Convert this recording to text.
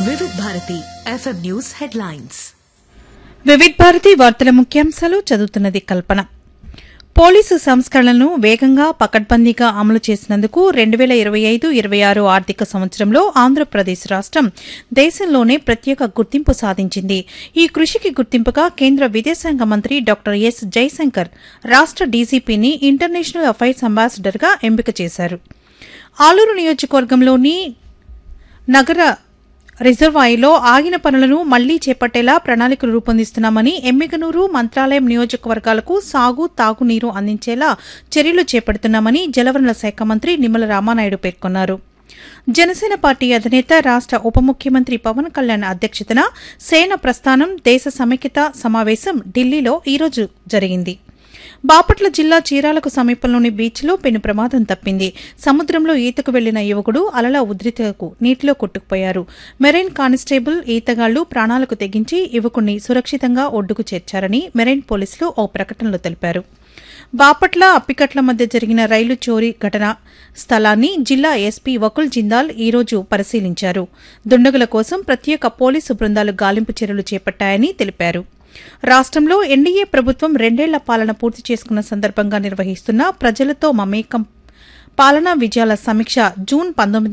వివిధ Bharati FM news headlines Vividh Bharati వార్తల ముఖ్యాంశాలు చదువుతున్నది కల్పన పోలీసు సంస్కరణలను వేగంగా పకడ్బందీగా అమలు చేసినందుకు రెండు వేల ఇరవై ఐదు ఇరవై ఆరు ఆర్థిక సంవత్సరంలో ఆంధ్రప్రదేశ్ రాష్టం దేశంలోనే ప్రత్యేక గుర్తింపు సాధించింది ఈ కృషికి గుర్తింపుగా కేంద్ర విదేశాంగ మంత్రి డాక్టర్ ఎస్ జైశంకర్ రాష్ట డీజీపీని ఇంటర్నేషనల్ అఫైర్స్ అంబాసిడర్గా ఎంపిక చేశారు ఆలూరు నియోజకవర్గంలోని నగర రిజర్వాయర్లో ఆగిన పనులను మళ్లీ చేపట్టేలా ప్రణాళికలు రూపొందిస్తున్నామని ఎమ్మిగనూరు మంత్రాలయం నియోజకవర్గాలకు సాగు తాగునీరు అందించేలా చర్యలు చేపడుతున్నామని జలవనరుల శాఖ మంత్రి నిమ్మల రామానాయుడు పేర్కొన్నారు జనసేన పార్టీ అధినేత రాష్ట ఉప ముఖ్యమంత్రి పవన్ కళ్యాణ్ అధ్యక్షతన సేన ప్రస్థానం దేశ సమైక్యత సమావేశం ఢిల్లీలో ఈరోజు జరిగింది బాపట్ల జిల్లా చీరాలకు సమీపంలోని బీచ్లో పెను ప్రమాదం తప్పింది సముద్రంలో ఈతకు వెళ్లిన యువకుడు అలల ఉద్రితకు నీటిలో కొట్టుకుపోయారు మెరైన్ కానిస్టేబుల్ ఈతగాళ్లు ప్రాణాలకు తెగించి యువకుణ్ణి సురక్షితంగా ఒడ్డుకు చేర్చారని మెరైన్ పోలీసులు ఓ ప్రకటనలో తెలిపారు బాపట్ల అప్పికట్ల మధ్య జరిగిన రైలు చోరీ ఘటన స్థలాన్ని జిల్లా ఎస్పీ వకుల్ జిందాల్ ఈరోజు పరిశీలించారు దుండగుల కోసం ప్రత్యేక పోలీసు బృందాలు గాలింపు చర్యలు చేపట్టాయని తెలిపారు రాష్ట్రంలో ఎన్డీఏ ప్రభుత్వం రెండేళ్ల పాలన పూర్తి చేసుకున్న సందర్భంగా నిర్వహిస్తున్న ప్రజలతో మమేకం పాలనా విజయాల సమీక్ష జూన్ పంతొమ్మిది